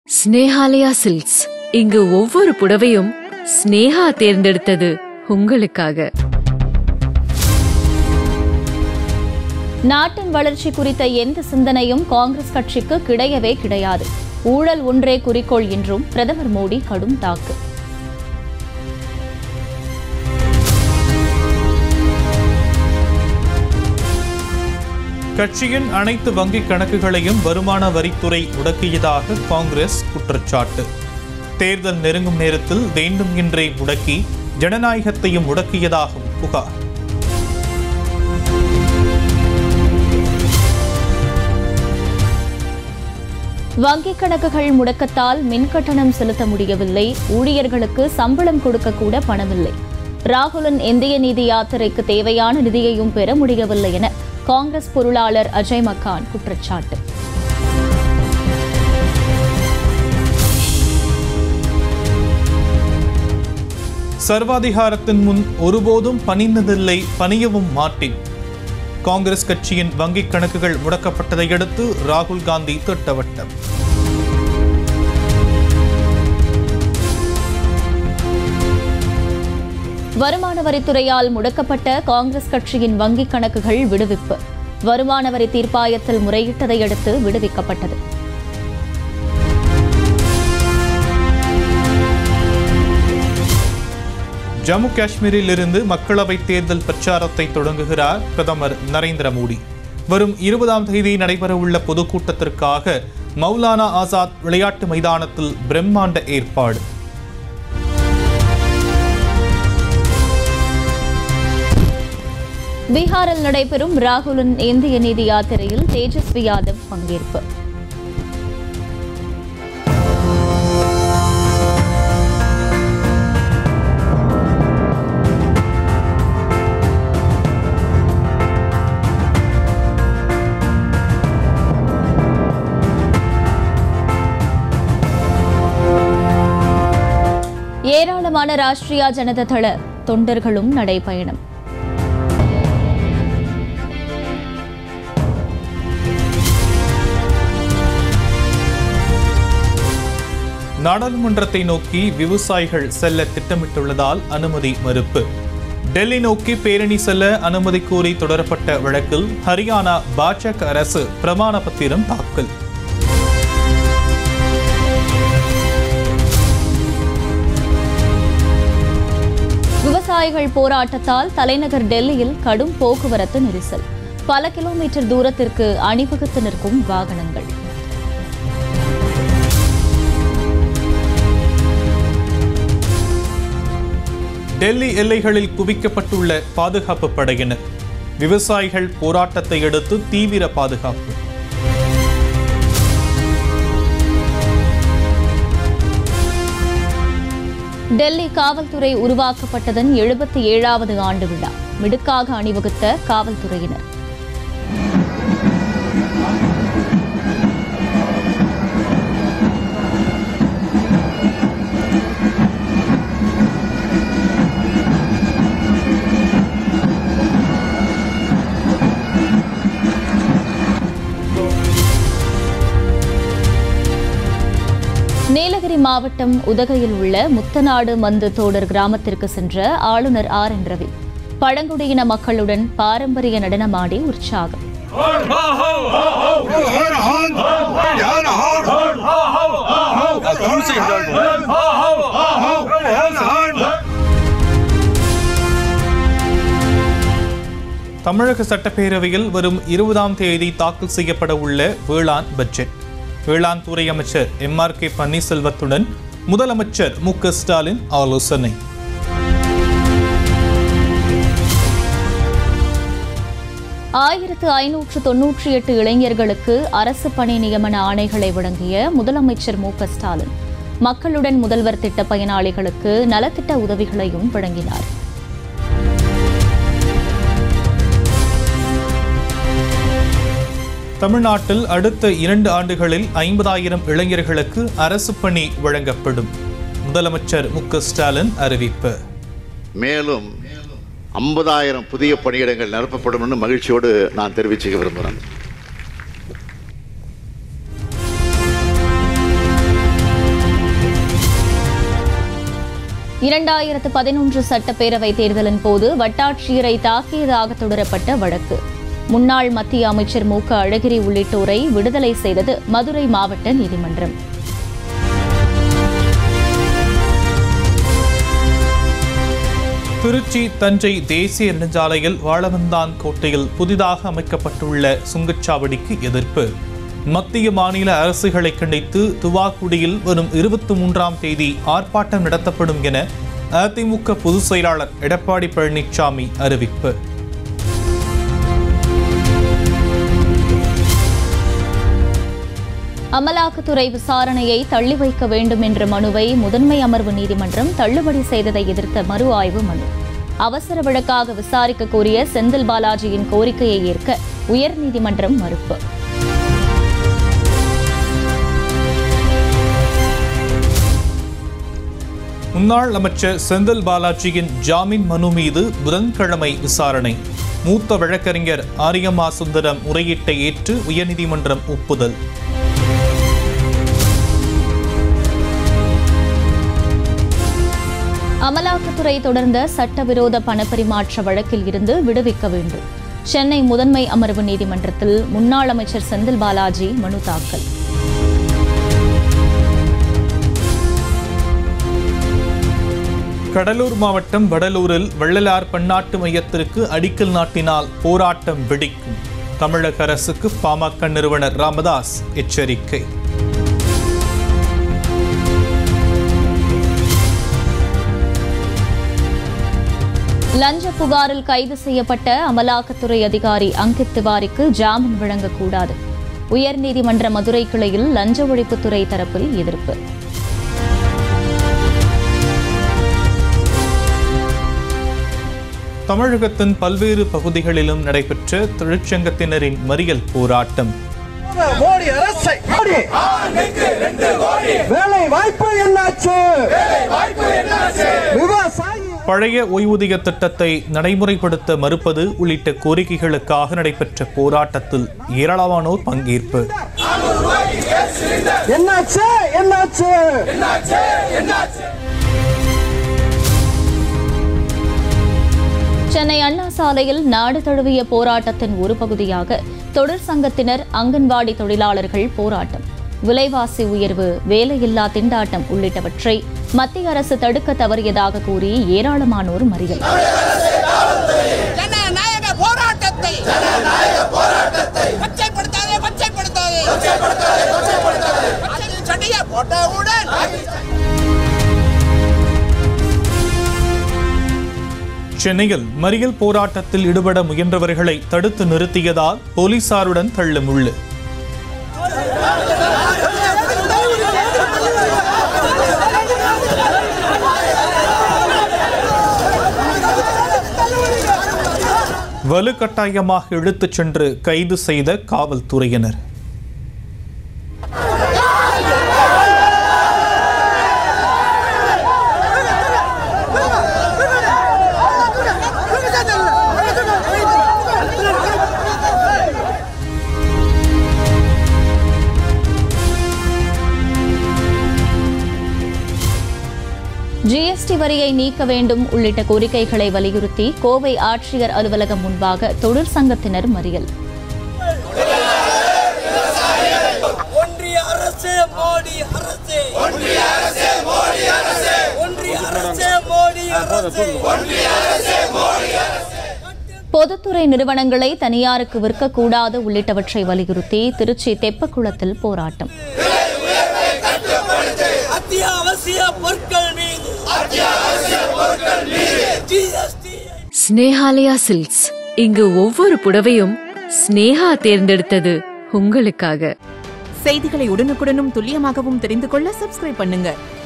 Snehalaya silks இங்கு ஒவ்வொரு புடவையும் ஸ்னேஹா தேர்ந்தெடுத்தது உங்களுக்காக நாட்டின் வளர்ச்சி குறித்த எந்த சிந்தனையும் காங்கிரஸ் கட்சிக்கு கிடையவே கிடையாது ஊழல் ஒன்றே குறிக்கோள் என்றும் பிரதமர் மோடி கடும் தாக்கு கட்சியின் அனைத்து வங்கிக் கணக்குகளையும் வருமான வரித்துறை முடக்கியதாக காங்கிரஸ் குற்றச்சாட்டு தேர்தல் நெருங்கும் நேரத்தில் வேண்டும் என்றே முடக்கி ஜனநாயகத்தையும் முடக்கியதாகவும் புகார் வங்கிக் கணக்குகள் முடக்கத்தால் மின் கட்டணம் செலுத்த முடியவில்லை ஊழியர்களுக்கு சம்பளம் கொடுக்க கூட பணமில்லை ராகுலின் இந்திய நிதி யாத்திரைக்கு தேவையான நிதியையும் பெற முடியவில்லை என காங்கிரஸ் பொருளாளர் அஜய் மக்கான் குற்றச்சாட்டு சர்வாதிகாரத்தின் முன் ஒருபோதும் பணிந்ததில்லை பணியவும் மாட்டேன் காங்கிரஸ் கட்சியின் வங்கிக் கணக்குகள் முடக்கப்பட்டதை அடுத்து ராகுல் காந்தி திட்டவட்டம் வருமான வரித்துறையால் முடக்கப்பட்ட காங்கிரஸ் கட்சியின் வங்கிக் கணக்குகள் விடுவிப்பு வருமான வரி தீர்ப்பாயத்தில் முறையிட்டதை அடுத்து விடுவிக்கப்பட்டது ஜம்மு காஷ்மீரில் இருந்து மக்களவைத் தேர்தல் பிரச்சாரத்தை தொடங்குகிறார் பிரதமர் நரேந்திர மோடி வரும் இருபதாம் தேதி நடைபெறவுள்ள பொதுக்கூட்டத்திற்காக மௌலானா ஆசாத் விளையாட்டு மைதானத்தில் பிரம்மாண்ட ஏற்பாடு பீகாரில் நடைபெறும் ராகுலின் இந்திய நிதி யாத்திரையில் தேஜஸ்வி யாதவ் பங்கேற்பு ஏராளமான ராஷ்டிரியா ஜனதா தள தொண்டர்களும் நடைபயணம் நாடாளுமன்றத்தை நோக்கி விவசாயிகள் செல்ல திட்டமிட்டுள்ளதால் அனுமதி மறுப்பு டெல்லி நோக்கி பேரணி செல்ல அனுமதி கோரி தொடரப்பட்ட வழக்கில் ஹரியானா பாஜக அரசு பிரமாண பத்திரம் தாக்கல் விவசாயிகள் போராட்டத்தால் தலைநகர் டெல்லியில் கடும் போக்குவரத்து நெரிசல் பல கிலோமீட்டர் தூரத்திற்கு அணிவகுத்து நிற்கும் வாகனங்கள் டெல்லி எல்லைகளில் குவிக்கப்பட்டுள்ள பாதுகாப்பு படையினர் விவசாயிகள் போராட்டத்தை அடுத்து தீவிர பாதுகாப்பு டெல்லி காவல்துறை உருவாக்கப்பட்டதன் எழுபத்தி ஏழாவது ஆண்டு விழா மிடுக்காக அணிவகுத்த காவல்துறையினர் நீலகிரி மாவட்டம் உதகையில் உள்ள முத்தநாடு மந்து தோடர் கிராமத்திற்கு சென்ற ஆளுநர் ஆர் என் ரவி பழங்குடியின மக்களுடன் பாரம்பரிய நடனமாடி உற்சாகம் தமிழக சட்டப்பேரவையில் வரும் இருபதாம் தேதி தாக்கல் செய்யப்பட உள்ள வேளாண் பட்ஜெட் வேளாண் துறை அமைச்சர் எம் ஆர் கே பன்னீர்செல்வத்துடன் முதலமைச்சர் மு க ஸ்டாலின் ஆலோசனை ஆயிரத்து ஐநூற்று தொன்னூற்றி எட்டு இளைஞர்களுக்கு அரசு பணி நியமன ஆணைகளை வழங்கிய முதலமைச்சர் மு க ஸ்டாலின் மக்களுடன் முதல்வர் திட்ட பயனாளிகளுக்கு நலத்திட்ட உதவிகளையும் வழங்கினார் தமிழ்நாட்டில் அடுத்த இரண்டு ஆண்டுகளில் ஐம்பதாயிரம் இளைஞர்களுக்கு அரசு பணி வழங்கப்படும் முதலமைச்சர் மு க ஸ்டாலின் அறிவிப்பு மேலும் ஐம்பதாயிரம் புதிய பணியிடங்கள் நிரப்பப்படும் மகிழ்ச்சியோடு நான் தெரிவிச்சுக்க விரும்புகிறேன் இரண்டாயிரத்து பதினொன்று சட்டப்பேரவை தேர்தலின் போது வட்டாட்சியரை தாக்கியதாக தொடரப்பட்ட வழக்கு முன்னாள் மத்திய அமைச்சர் மு க அழகிரி உள்ளிட்டோரை விடுதலை செய்தது மதுரை மாவட்ட நீதிமன்றம் திருச்சி தஞ்சை தேசிய நெடுஞ்சாலையில் வாழவந்தான் கோட்டையில் புதிதாக அமைக்கப்பட்டுள்ள சுங்கச்சாவடிக்கு எதிர்ப்பு மத்திய மாநில அரசுகளை கண்டித்து துவாக்குடியில் வரும் இருபத்தி மூன்றாம் தேதி ஆர்ப்பாட்டம் நடத்தப்படும் என அதிமுக பொதுச் செயலாளர் எடப்பாடி பழனிசாமி அறிவிப்பு அமலாக்கத்துறை விசாரணையை தள்ளி வைக்க வேண்டும் என்ற மனுவை முதன்மை அமர்வு நீதிமன்றம் தள்ளுபடி செய்ததை எதிர்த்த மறு ஆய்வு மனு அவசர வழக்காக விசாரிக்க கோரிய செந்தில் பாலாஜியின் கோரிக்கையை ஏற்க உயர்நீதிமன்றம் மறுப்பு முன்னாள் அமைச்சர் செந்தில் பாலாஜியின் ஜாமீன் மனு மீது புதன்கிழமை விசாரணை மூத்த வழக்கறிஞர் ஆரியமா சுந்தரம் முறையீட்டை ஏற்று உயர்நீதிமன்றம் ஒப்புதல் அமலாக்கத்துறை தொடர்ந்த சட்டவிரோத பணப்பரிமாற்ற வழக்கில் இருந்து விடுவிக்க வேண்டும் சென்னை முதன்மை அமர்வு நீதிமன்றத்தில் முன்னாள் அமைச்சர் செந்தில் பாலாஜி மனு தாக்கல் கடலூர் மாவட்டம் வடலூரில் வள்ளலார் பன்னாட்டு மையத்திற்கு அடிக்கல் நாட்டினால் போராட்டம் வெடிக்கும் தமிழக அரசுக்கு பாமக நிறுவனர் ராமதாஸ் எச்சரிக்கை லஞ்ச புகாரில் கைது செய்யப்பட்ட அமலாக்கத்துறை அதிகாரி அங்கித் திவாரிக்கு ஜாமீன் வழங்கக்கூடாது உயர்நீதிமன்ற மதுரை கிளையில் லஞ்ச ஒழிப்புத்துறை தரப்பில் எதிர்ப்பு தமிழகத்தின் பல்வேறு பகுதிகளிலும் நடைபெற்ற தொழிற்சங்கத்தினரின் மறியல் போராட்டம் மோடி அரசை மோடி வேலை வாய்ப்பு என்னாச்சு விவசாயி பழைய ஓய்வூதிய திட்டத்தை நடைமுறைப்படுத்த மறுப்பது உள்ளிட்ட கோரிக்கைகளுக்காக நடைபெற்ற போராட்டத்தில் ஏராளமானோர் பங்கேற்பு என்னாச்சு என்னாச்சு சென்னை அண்ணா சாலையில் நாடு தழுவிய போராட்டத்தின் ஒரு பகுதியாக தொழிற்சங்கத்தினர் அங்கன்வாடி தொழிலாளர்கள் போராட்டம் விலைவாசி உயர்வு வேலையில்லா திண்டாட்டம் உள்ளிட்டவற்றை மத்திய அரசு தடுக்க தவறியதாக கூறி ஏராளமானோர் மறியல் ஜனநாயக போராட்டத்தை பச்சைப்படுத்தாதே பச்சைப்படுத்தாதே பச்சை சட்டைய போட்டவுடன் சென்னையில் மறியல் போராட்டத்தில் ஈடுபட முயன்றவர்களை தடுத்து நிறுத்தியதால் போலீசாருடன் தள்ளுமுள்ளு வலுக்கட்டாயமாக இழுத்துச் சென்று கைது செய்த காவல்துறையினர் ஜிஎஸ்டி வரியை நீக்க வேண்டும் உள்ளிட்ட கோரிக்கைகளை வலியுறுத்தி கோவை ஆட்சியர் அலுவலகம் முன்பாக தொழிற்சங்கத்தினர் மறியல் ஒன்றிய அரசு மோடி அரசு ஒன்றிய அரசு மோடி அரசு ஒன்றிய அரசு மோடி அரசு ஒன்றிய அரசு மோடி பொதுத்துறை நிறுவனங்களை தனியாருக்கு விற்கக்கூடாது உள்ளிட்டவற்றை வலியுறுத்தி திருச்சி தெப்பக்குளத்தில் போராட்டம் அத்தியாவசிய பொருட்கள் மீது அத்தியாவசிய பொருட்கள் மீது ஜிஎஸ்டி ஸ்னேஹாலயா சில்க்ஸ் இங்கு ஒவ்வொரு புடவையும் ஸ்னேஹா தேர்ந்தெடுத்தது உங்களுக்காக செய்திகளை உடனுக்குடனும் துல்லியமாகவும் தெரிந்து கொள்ள சப்ஸ்கிரைப் பண்ணுங்க